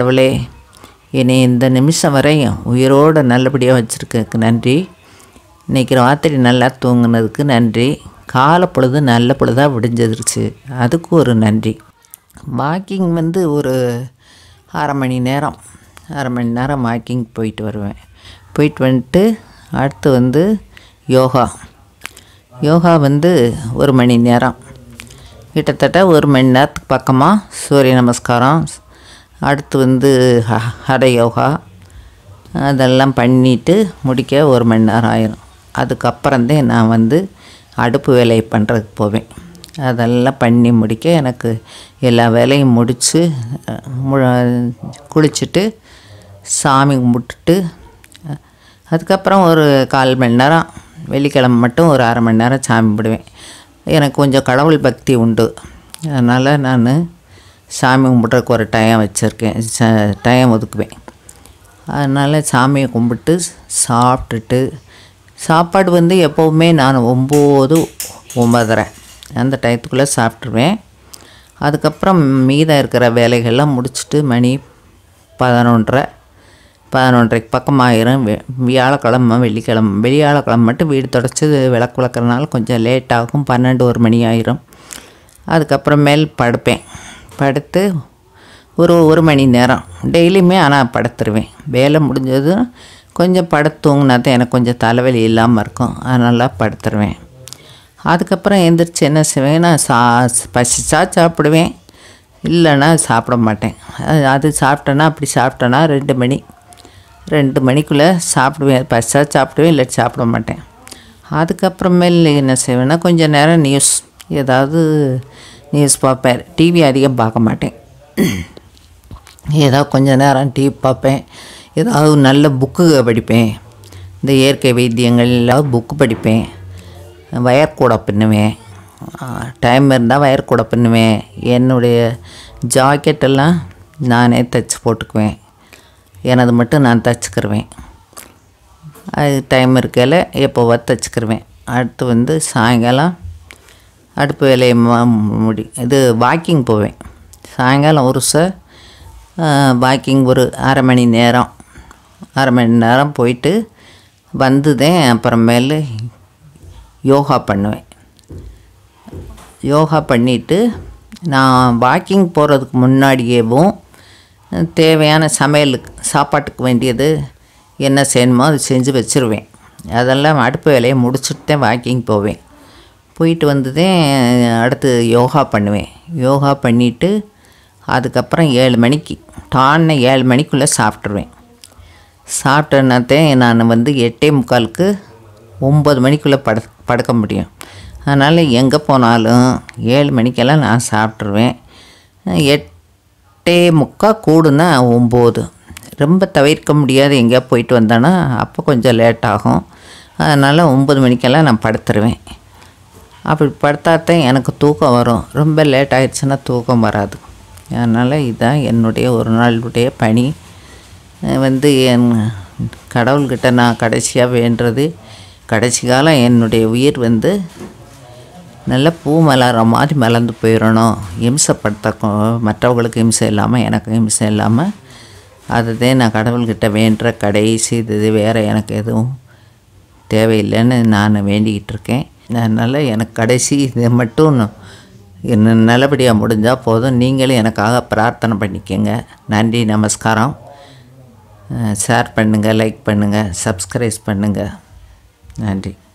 கடவுளே என்னை இந்த நிமிஷம் வரையும் உயிரோடு நல்லபடியாக வச்சுருக்கக்கு நன்றி இன்றைக்கி ராத்திரி நல்லா தூங்குனதுக்கு நன்றி காலை பொழுது நல்ல பொழுதாக விடிஞ்சிருச்சு அதுக்கு ஒரு நன்றி வாக்கிங் வந்து ஒரு அரை மணி நேரம் அரை மணி நேரம் வாக்கிங் போயிட்டு வருவேன் போயிட்டு வந்துட்டு அடுத்து வந்து யோகா யோகா வந்து ஒரு மணி நேரம் கிட்டத்தட்ட ஒரு மணி நேரத்துக்கு பக்கமாக சூரிய நமஸ்காரம் அடுத்து வந்து ஹ- ஹட யோகா அதெல்லாம் பண்ணிட்டு முடிக்க ஒரு மணி நேரம் ஆயிரும் அதுக்கப்புறந்தே நான் வந்து அடுப்பு வேலையை பண்ணுறதுக்கு போவேன் அதெல்லாம் பண்ணி முடிக்க எனக்கு எல்லா வேலையும் முடித்து குளிச்சுட்டு சாமி கும்பிட்டுட்டு அதுக்கப்புறம் ஒரு கால் மணி நேரம் வெள்ளிக்கிழமை மட்டும் ஒரு அரை மணி நேரம் சாமி கும்பிடுவேன் எனக்கு கொஞ்சம் கடவுள் பக்தி உண்டு அதனால் நான் சாமி கும்பிட்றதுக்கு ஒரு டைம் வச்சுருக்கேன் ச டைம் ஒதுக்குவேன் அதனால் சாமியை கும்பிட்டு சாப்பிட்டுட்டு சாப்பாடு வந்து எப்போவுமே நான் ஒம்பது ஒம்பதரை அந்த டயத்துக்குள்ளே சாப்பிட்ருவேன் அதுக்கப்புறம் மீதம் இருக்கிற வேலைகள்லாம் முடிச்சுட்டு மணி பதினொன்றரை பதினொன்றரைக்கு பக்கமாயிரும் வெ- வியாழக்கிழமை வெள்ளிக்கிழமை வியாழக்கிழமை மட்டும் வீடு தொடச்சி விளக்கு விளக்குறதுனால கொஞ்சம் லேட் ஆகும் பன்னெண்டு ஒரு மணி ஆயிரும் அதுக்கப்புறமேல் படுப்பேன் படுத்து ஒரு ஒரு மணி நேரம் டெய்லியுமே ஆனால் படுத்துருவேன் வேலை முடிஞ்சதும் கொஞ்சம் படுத்து தூங்கினா தான் எனக்கு கொஞ்சம் தலைவலி இல்லாமல் இருக்கும் அதனால் படுத்துருவேன் அதுக்கப்புறம் எந்திரிச்சு என்ன செய்வேன் நான் சா பசிச்சா சாப்பிடுவேன் இல்லைன்னா சாப்பிட மாட்டேன் அது அது சாப்பிட்டேன்னா அப்படி சாப்பிட்டேன்னா ரெண்டு மணி ரெண்டு மணிக்குள்ளே சாப்பிடுவேன் பசிச்சா சாப்பிடுவேன் இல்லாட்டி சாப்பிட மாட்டேன் அதுக்கப்புறமேல் என்ன செய்வேன்னா கொஞ்சம் நேரம் நியூஸ் ஏதாவது நியூஸ் பார்ப்பேன் டிவி அதிகம் பார்க்க மாட்டேன் ஏதோ கொஞ்ச நேரம் டிவி பார்ப்பேன் ஏதாவது நல்ல புக்கு படிப்பேன் இந்த இயற்கை வைத்தியங்கள் எல்லாம் புக்கு படிப்பேன் வயர் கூட பின்னுவேன் டைம் இருந்தால் வயர் கூட பின்னுவேன் என்னுடைய ஜாக்கெட்டெல்லாம் நானே தைச்சி போட்டுக்குவேன் எனது மட்டும் நான் தைச்சிக்கிருவேன் அது டைம் இருக்கையில் எப்போவா தைச்சிக்கிருவேன் அடுத்து வந்து சாயங்காலம் அடுப்பு வேலையை ம- முடி இது வாக்கிங் போவேன் சாயங்காலம் ஒரு ச வாக்கிங் ஒரு அரை மணி நேரம் அரை மணி நேரம் போயிட்டு வந்துதேன் அப்புறமேலு யோகா பண்ணுவேன் யோகா பண்ணிவிட்டு நான் வாக்கிங் போகிறதுக்கு முன்னாடியேவும் தேவையான சமையலுக்கு சாப்பாட்டுக்கு வேண்டியது என்ன செய்யணுமோ அது செஞ்சு வச்சுருவேன் அதெல்லாம் அடுப்பு வேலையை முடிச்சுட்டு தான் வாக்கிங் போவேன் போயிட்டு வந்ததே அடுத்து யோகா பண்ணுவேன் யோகா பண்ணிவிட்டு அதுக்கப்புறம் ஏழு மணிக்கு டான்னு ஏழு மணிக்குள்ளே சாப்பிட்ருவேன் சாப்பிட்டேன்னாத்தே நான் வந்து எட்டே முக்காலுக்கு ஒம்பது மணிக்குள்ளே படு படுக்க முடியும் அதனால் எங்கே போனாலும் ஏழு மணிக்கெல்லாம் நான் சாப்பிட்ருவேன் எட்டே முக்கால் கூடுனா ஒம்பது ரொம்ப தவிர்க்க முடியாது எங்கேயா போயிட்டு வந்தேன்னா அப்போ கொஞ்சம் லேட் ஆகும் அதனால் ஒம்பது மணிக்கெல்லாம் நான் படுத்துருவேன் அப்படி படுத்தாத்தான் எனக்கு தூக்கம் வரும் ரொம்ப லேட் ஆயிடுச்சுன்னா தூக்கம் வராது அதனால் இதுதான் என்னுடைய ஒரு நாளுடைய பணி அஹ் வந்து என் கடவுள்கிட்ட நான் கடைசியாக வேண்டுறது கடைசி காலம் என்னுடைய உயிர் வந்து நல்ல பூ மலர்ற மாதிரி மலர்ந்து போயிடணும் இம்சப்படுத்த மற்றவங்களுக்கு இம்சை இல்லாமல் எனக்கு இம்சை இல்லாமல் அதுதான் நான் கடவுள்கிட்ட வேண்டுற கடைசி இது வேறு எனக்கு எதுவும் தேவையில்லைன்னு நான் வேண்டிக்கிட்டு இருக்கேன் அதனால் எனக்கு கடைசி இது மட்டும் என்ன நல்லபடியாக முடிஞ்சால் போதும் நீங்களும் எனக்காக பிரார்த்தனை பண்ணிக்கங்க நன்றி நமஸ்காரம் ஷேர் பண்ணுங்கள் லைக் பண்ணுங்கள் சப்ஸ்கிரைப் பண்ணுங்கள் நன்றி